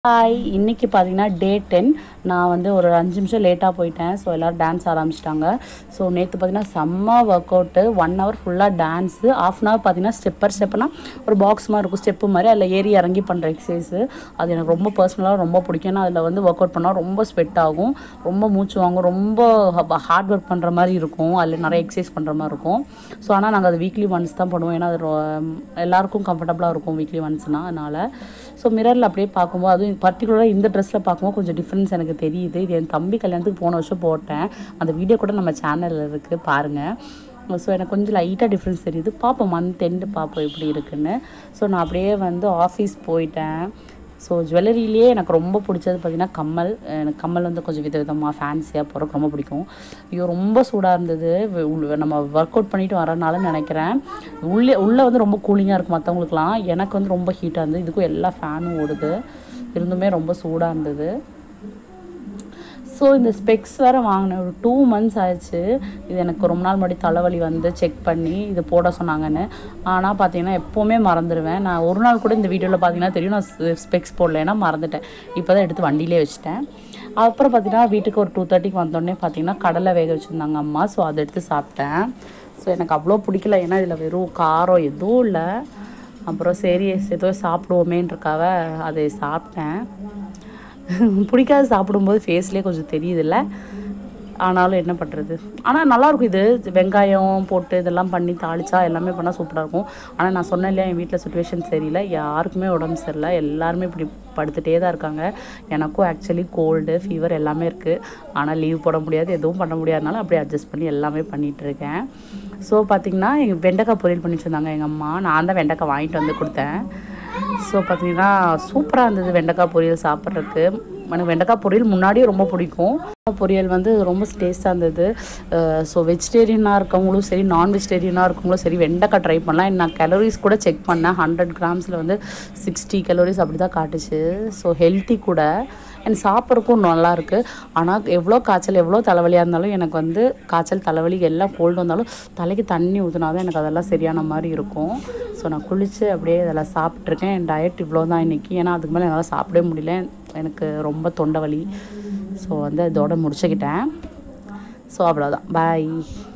hi இன்னைக்கு பார்த்தீங்கன்னா day ten நான் வந்து ஒரு அஞ்சு நிமிஷம் லேட்டாக போயிட்டேன் ஸோ எல்லோரும் டான்ஸ் ஆரம்பிச்சிட்டாங்க ஸோ நேற்று பார்த்தீங்கன்னா செம்ம ஒர்க் அவுட்டு ஒன் ஹவர் ஃபுல்லாக டான்ஸு ஆஃப் அன் ஹவர் பார்த்தீங்கன்னா ஸ்டெப்பர் ஸ்டெப்னா ஒரு பாக்ஸ் மாதிரி இருக்கும் ஸ்டெப்பு மாதிரி அதில் ஏறி இறங்கி பண்ணுற எக்ஸசைஸு அது எனக்கு ரொம்ப பர்சனலாக ரொம்ப பிடிக்கும் ஏன்னா அதில் வந்து ஒர்க் அவுட் பண்ணால் ரொம்ப ஸ்வெட் ஆகும் ரொம்ப மூச்சு வாங்கும் ரொம்ப ஹார்ட் ஒர்க் பண்ணுற மாதிரி இருக்கும் அதில் நிறைய எக்ஸசைஸ் பண்ணுற மாதிரி இருக்கும் ஸோ ஆனால் நாங்கள் அது வீக்லி ஒன்ஸ் தான் பண்ணுவோம் ஏன்னா அது ரொ- எல்லாருக்கும் கம்ஃபர்டபுளாக இருக்கும் வீக்லி ஒன்ஸ்னால் அதனால் ஸோ மிரரில் அப்படியே பார்க்கும்போது அதுவும் பர்டிகுலராக இந்த ட்ரெஸ்ஸில் பார்க்கும்போது கொஞ்சம் டிஃப்ரென்ஸ் எனக்கு தெரியுது இது என் தம்பி கல்யாணத்துக்கு போன வருஷம் போட்டேன் அந்த வீடியோ கூட நம்ம சேனலில் இருக்குது பாருங்கள் ஸோ எனக்கு கொஞ்சம் லைட்டாக டிஃப்ரென்ஸ் தெரியுது பார்ப்போம் மந்த் எண்டு பார்ப்போம் எப்படி இருக்குன்னு ஸோ நான் அப்படியே வந்து ஆஃபீஸ் போயிட்டேன் ஸோ ஜுவல்லரியிலேயே எனக்கு ரொம்ப பிடிச்சது பார்த்திங்கன்னா கம்மல் எனக்கு கம்மல் வந்து கொஞ்சம் விதவிதமாக ஃபேன்சியாக போகிறக்கு ரொம்ப பிடிக்கும் ஐயோ ரொம்ப சூடாக இருந்தது வெ- உள்ள- நம்ம ஒர்க் அவுட் பண்ணிட்டு வரனால நினைக்கிறேன் உள்ளே உள்ளே வந்து ரொம்ப கூலிங்காக இருக்கும் மற்றவங்களுக்குலாம் எனக்கு வந்து ரொம்ப ஹீட்டாக இருந்தது இதுக்கும் எல்லா ஃபேனும் ஓடுது இருந்துமே ரொம்ப சூடாக இருந்தது ஸோ இந்த ஸ்பெக்ஸ் வேறு வாங்கினேன் ஒரு டூ மந்த்ஸ் ஆயிடுச்சு இது எனக்கு ரொம்ப நாள் முன்னாடி தலைவலி வந்து செக் பண்ணி இது போட சொன்னாங்கன்னு ஆனால் பார்த்தீங்கன்னா எப்போவுமே மறந்துடுவேன் நான் ஒரு நாள் கூட இந்த வீடியோவில் பார்த்தீங்கன்னா தெரியும் நான் ஸ்பெக்ஸ் போடலைன்னா மறந்துட்டேன் இப்போ தான் எடுத்து வண்டியிலே வச்சுட்டேன் அப்புறம் பார்த்தீங்கன்னா வீட்டுக்கு ஒரு டூ தேர்ட்டிக்கு வந்தோடனே பார்த்தீங்கன்னா கடலை வேக வச்சுருந்தாங்க அம்மா ஸோ அதை எடுத்து சாப்பிட்டேன் ஸோ எனக்கு அவ்வளோ பிடிக்கல ஏன்னா இதில் வெறும் காரம் எதுவும் இல்லை அப்புறம் சரி ஏதோ சாப்பிடுவோமேன்றக்காக அதை சாப்பிட்டேன் பிடிக்காது சாப்பிடும்போது ஃபேஸ்லேயே கொஞ்சம் தெரியுதுல்ல ஆனாலும் என்ன பண்ணுறது ஆனால் நல்லாயிருக்கும் இது வெங்காயம் போட்டு இதெல்லாம் பண்ணி தாளிச்சா எல்லாமே பண்ணால் சூப்பராக இருக்கும் ஆனால் நான் சொன்னேன் இல்லையா என் வீட்டில் சுச்சுவேஷன் சரியில்லை யாருக்குமே உடம்பு சரியில்லை எல்லாருமே இப்படி படுத்துகிட்டே தான் இருக்காங்க எனக்கும் ஆக்சுவலி கோல்டு ஃபீவர் எல்லாமே இருக்குது ஆனால் லீவ் போட முடியாது எதுவும் பண்ண முடியாதனால அப்படியே அட்ஜஸ்ட் பண்ணி எல்லாமே பண்ணிகிட்டு இருக்கேன் ஸோ பார்த்திங்கன்னா எங்கள் வெண்டைக்காய் பொரியல் பண்ணிட்டு இருந்தாங்க எங்கள் அம்மா நான் தான் வெண்டைக்காய் வாங்கிட்டு வந்து கொடுத்தேன் ஸோ பார்த்தீங்கன்னா சூப்பராக இருந்தது வெண்டைக்காய் பொரியல் சாப்பிட்றதுக்கு எனக்கு வெண்டைக்காய் பொரியல் முன்னாடியே ரொம்ப பிடிக்கும் பொரியல் வந்து ரொம்ப டேஸ்ட்டாக இருந்தது ஸோ வெஜிடேரியனாக இருக்கவங்களும் சரி நான் வெஜிடேரியனாக இருக்கவங்களும் சரி வெண்டைக்காய் ட்ரை பண்ணலாம் நான் கலோரிஸ் கூட செக் பண்ணேன் ஹண்ட்ரட் கிராம்ஸில் வந்து சிக்ஸ்டி கலோரிஸ் அப்படி தான் காட்டுச்சு ஸோ ஹெல்த்தி கூட எனக்கு சாப்பிட்றதுக்கும் நல்லா இருக்குது ஆனால் எவ்வளோ காய்ச்சல் எவ்வளோ தலைவலியாக இருந்தாலும் எனக்கு வந்து காய்ச்சல் தலைவலி எல்லாம் கோல்டு வந்தாலும் தலைக்கு தண்ணி ஊற்றினா தான் எனக்கு அதெல்லாம் சரியான மாதிரி இருக்கும் ஸோ நான் குளித்து அப்படியே இதெல்லாம் சாப்பிட்ருக்கேன் என் டயட் இவ்வளோ தான் இன்றைக்கி ஏன்னா அதுக்கு மேலே என்னால் சாப்பிடவே முடியல எனக்கு ரொம்ப தொண்டை வலி ஸோ வந்து இதோட முடிச்சுக்கிட்டேன் ஸோ அவ்வளோதான் பாய்